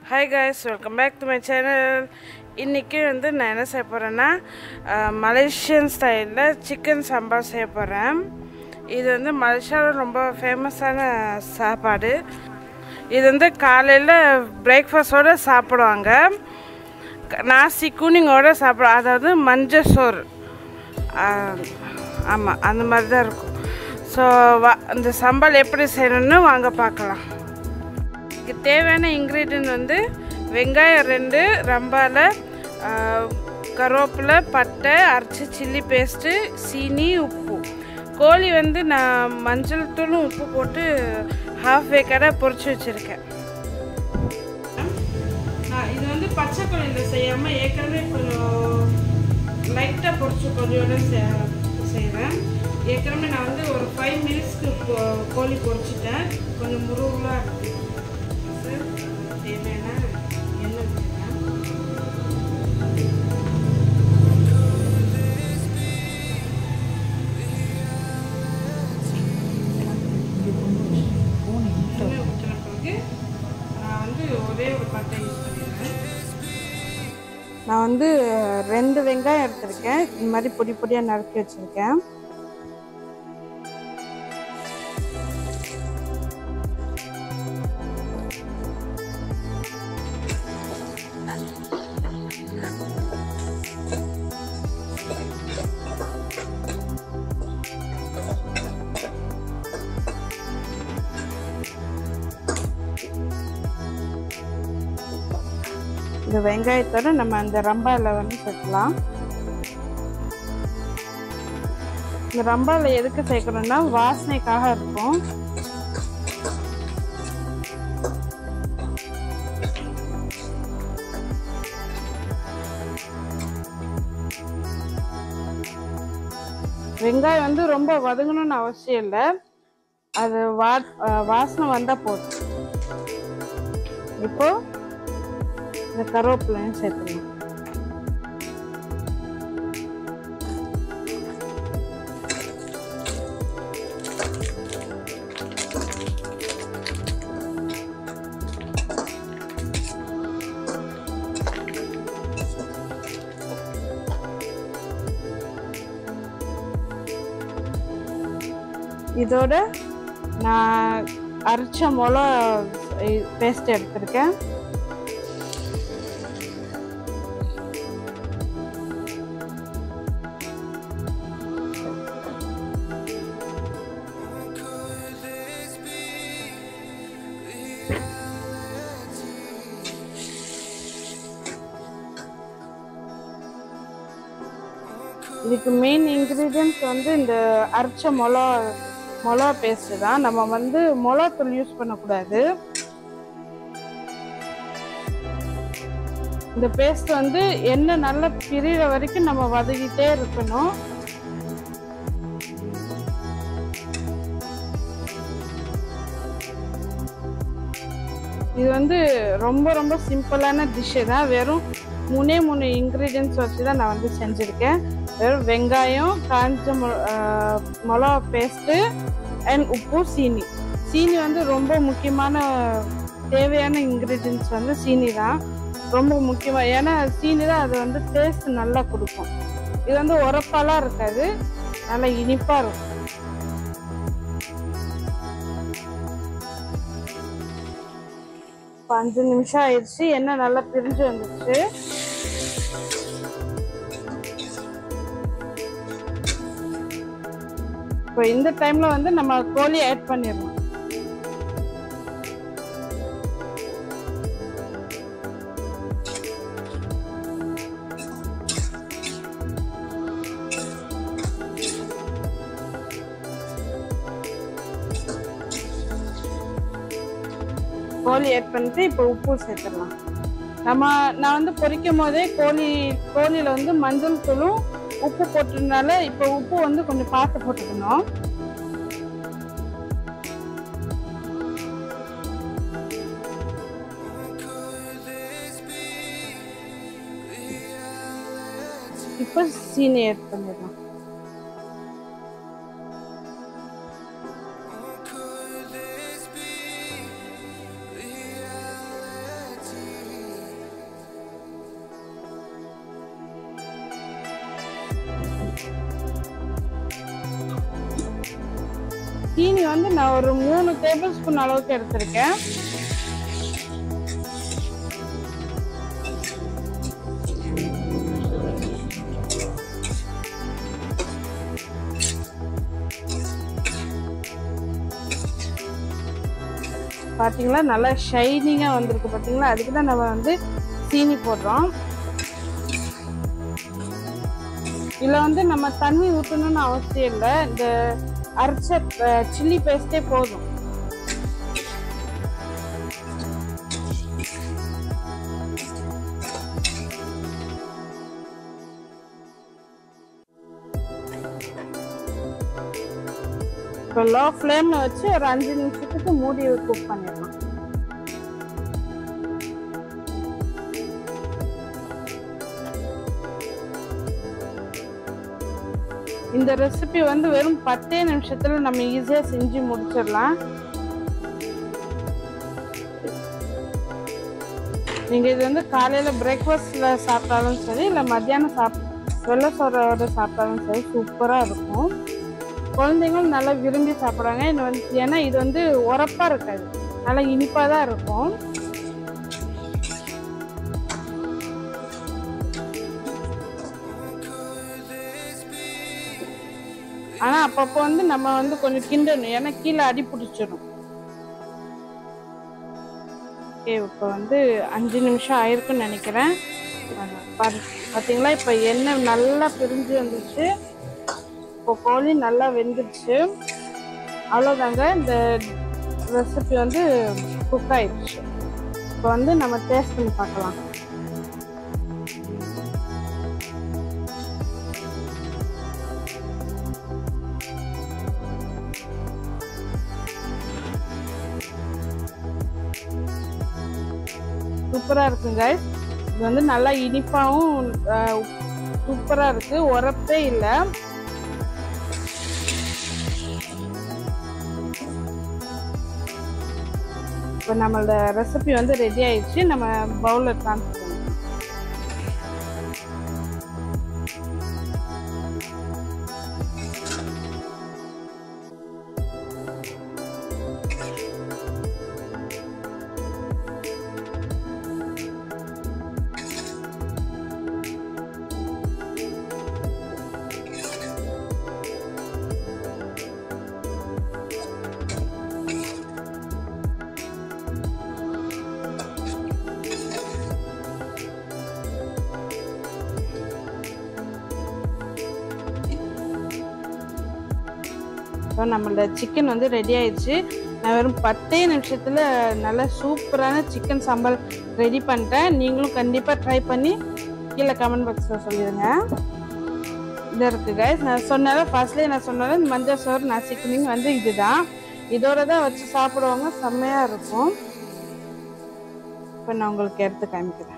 hi guys welcome back to my channel இன்றைக்கி வந்து நான் என்ன செய்ய போகிறேன்னா மலேசியன் ஸ்டைலில் சிக்கன் சாம்பார் செய்ய போகிறேன் இது வந்து மலேசியாவில் ரொம்ப ஃபேமஸான சாப்பாடு இது வந்து காலையில் பிரேக்ஃபாஸ்டோடு சாப்பிடுவாங்க க- நாசி கூனிங்கோட சாப்பிடுவோம் அதாவது மஞ்சள் சோறு ஆமாம் அந்த மாதிரி தான் இருக்கும் ஸோ வா இந்த சம்பல் எப்படி செய்யணும்னு வாங்க பார்க்கலாம் இதுக்கு தேவையான இன்க்ரீடியன்ட் வந்து வெங்காயம் ரெண்டு ரம்பால ஆ, கருவேப்பிலை பட்டை அரைச்சி சில்லி பேஸ்ட்டு சீனி உப்பு கோழி வந்து நான் மஞ்சள் தூளும் உப்பு போட்டு ஹாஃப் வேக்காடாக பொரிச்சு வச்சுருக்கேன் நான் இது வந்து பச்சை கோழியில் செய்யாமல் ஏற்கனவே கொஞ்சம் லைட்டாக பொரிச்சு கோழியோட செய்கிறேன் ஏற்கனவே நான் வந்து ஒரு ஃபைவ் மினிட்ஸ்க்கு கோழி பொரிச்சிட்டேன் கொஞ்சம் முருகலாக இருக்குது சார் தேவையான எண்ணெய் ஊற்றிக்கிறேன் எண்ணெய் ஊற்றின பிறகு நான் வந்து ஒரே ஒரு பட்டை யூஸ் பண்ணிடுறேன் நான் வந்து ரெண்டு வெங்காயம் எடுத்திருக்கேன் இந்த மாதிரி பொடி பொடியாக நறுக்கி வச்சுருக்கேன் இந்த வெங்காயத்தோட நம்ம அந்த ரம்பாவில் வந்து சேர்க்கலாம் இந்த ரம்பாவில் எதுக்கு சேர்க்கணும்னா வாசனைக்காக இருக்கும் வெங்காயம் வந்து ரொம்ப வதங்கணும்னு அவசியம் இல்லை அது வா அஹ் வாசனை வந்தால் போதும் இப்போ இந்த கருவேப்பிலையும் சேர்த்துக்கலாம் இதோட நான் அரைச்ச மிளகா பேஸ்ட் எடுத்திருக்கேன் இதுக்கு மெயின் இன்க்ரீடியன்ஸ் வந்து இந்த அரைச்ச மிளகா மிளகா பேஸ்ட்டு தான் நம்ம வந்து மிளகாத்தூள் யூஸ் பண்ணக்கூடாது இந்த பேஸ்ட் வந்து எண்ணெய் நல்லா பிரிகிற வரைக்கும் நம்ம வதக்கிட்டே இருக்கணும் இது வந்து ரொம்ப ரொம்ப சிம்பிளான டிஷ்ஷு தான் வெறும் மூணே மூணு இன்க்ரீடியன்ஸ் வச்சு தான் நான் வந்து செஞ்சுருக்கேன் வெறும் வெங்காயம் காஞ்ச மொ- ஆஹ் மிளகா பேஸ்ட்டு அண்ட் உப்பு சீனி சீனி வந்து ரொம்ப முக்கியமான தேவையான இன்க்ரீடியன்ஸ் வந்து சீனி தான் ரொம்ப முக்கியமாக ஏன்னா சீனி தான் அது வந்து டேஸ்ட் நல்லா கொடுக்கும் இது வந்து உரப்பாலாம் இருக்காது நல்லா இனிப்பாக இருக்கும் இப்போ அஞ்சு நிமிஷம் ஆயிடுச்சு எண்ணெய் நல்லா பிரிஞ்சு வந்துச்சு இப்போ இந்த டைம்ல வந்து நம்ம கோழி ஆட் பண்ணிடலாம் கோழி ஆட் பண்ணிட்டு இப்போ உப்பு சேர்த்துடலாம் நம்ம நான் வந்து பொரிக்கும் போதே கோழி கோழியில் வந்து மஞ்சள் தூளும் உப்பு போட்டதுனால இப்போ உப்பு வந்து கொஞ்சம் பார்த்து போட்டுக்கணும் இப்போ சீனி ஆட் பண்ணிடலாம் சீனி வந்து நான் ஒரு மூணு டேபிள் ஸ்பூன் அளவுக்கு எடுத்திருக்கேன் பார்த்தீங்களா நல்லா ஷைனிங்காக வந்திருக்கு பார்த்தீங்களா அதுக்கு தான் நம்ம வந்து சீனி போடுறோம் இதில் வந்து நம்ம தண்ணி ஊற்றணும்னு அவசியம் இல்லை இந்த அரைச்ச சில்லி பேஸ்டே போதும் இப்போ லோ ஃப்ளேமில் வச்சு ஒரு அஞ்சு நிமிஷத்துக்கு மூடி குக் பண்ணிடலாம் இந்த ரெசிபி வந்து வெறும் பத்தே நிமிஷத்துல நம்ம ஈஸியா செஞ்சு முடிச்சிடலாம் நீங்க இது வந்து காலையில பிரேக்ஃபாஸ்ட்ல சாப்பிட்டாலும் சரி இல்ல மத்தியானம் சாப் வெள்ளை சோறோட சாப்பிட்டாலும் சரி சூப்பரா இருக்கும் குழந்தைங்களும் நல்லா விரும்பி சாப்பிட்றாங்க இது வந்து ஏன்னா இது வந்து உரப்பா இருக்காது நல்லா இனிப்பா தான் இருக்கும் ஆனா அப்பப்போ வந்து நம்ம வந்து கொஞ்சம் கிண்டணும் ஏன்னா கீழே அடி பிடிச்சிடும் ஓகே இப்போ வந்து அஞ்சு நிமிஷம் ஆயிருக்குன்னு நினைக்கிறேன் ஆமா, பாரு பார்த்தீங்களா இப்போ எண்ணெய் நல்லா பிரிஞ்சு வந்துச்சு இப்போ கோழி நல்லா வெந்துருச்சு அவ்வளோதாங்க இந்த ரெசிபி வந்து குக் ஆயிடுச்சு இப்போ வந்து நம்ம டேஸ்ட் பண்ணி பார்க்கலாம் சூப்பராக இருக்குங்க இது வந்து நல்லா இனிப்பாகவும் சூப்பராக இருக்கு உரப்பே இல்லை இப்போ நம்மளோட ரெசிபி வந்து ரெடி ஆயிடுச்சு நம்ம பவுலில் ட்ரான்ஸ்ஃபர் பண்ணிக்கலாம் ஸோ நம்மளோட சிக்கன் வந்து ரெடி ஆயிடுச்சு நான் வெறும் பத்தே நிமிஷத்தில் நல்ல சூப்பரான சிக்கன் சாம்பார் ரெடி பண்ணிட்டேன் நீங்களும் கண்டிப்பாக ட்ரை பண்ணி கீழே கமெண்ட் பாக்ஸில் சொல்லிடுங்க இது இருக்கு கைஸ் நான் சொன்னால ஃபர்ஸ்ட்லேயே நான் சொன்னால இந்த மஞ்சள் சோறு நசிக்கணிங் வந்து இதுதான் இதோட தான் வச்சு சாப்பிடுவாங்க செம்மையாக இருக்கும் இப்போ நான் உங்களுக்கு எடுத்து காமிக்கிறேன்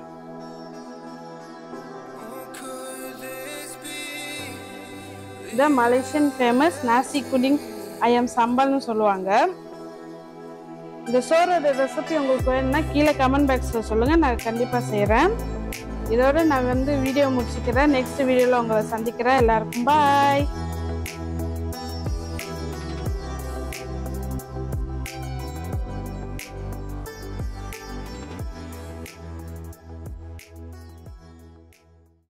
இதான் மலேசியன் ஃபேமஸ் நாசி குடிங் ஐஎம் சம்பல்னு சொல்லுவாங்க இந்த சோறோட ரெசிபி உங்களுக்கு வேணும்னா கீழே கமெண்ட் பாக்ஸில் சொல்லுங்கள் நான் கண்டிப்பாக செய்கிறேன் இதோட நான் வந்து வீடியோ முடிச்சுக்கிறேன் நெக்ஸ்ட் வீடியோவில் உங்களை சந்திக்கிறேன் எல்லாருக்கும் பாய்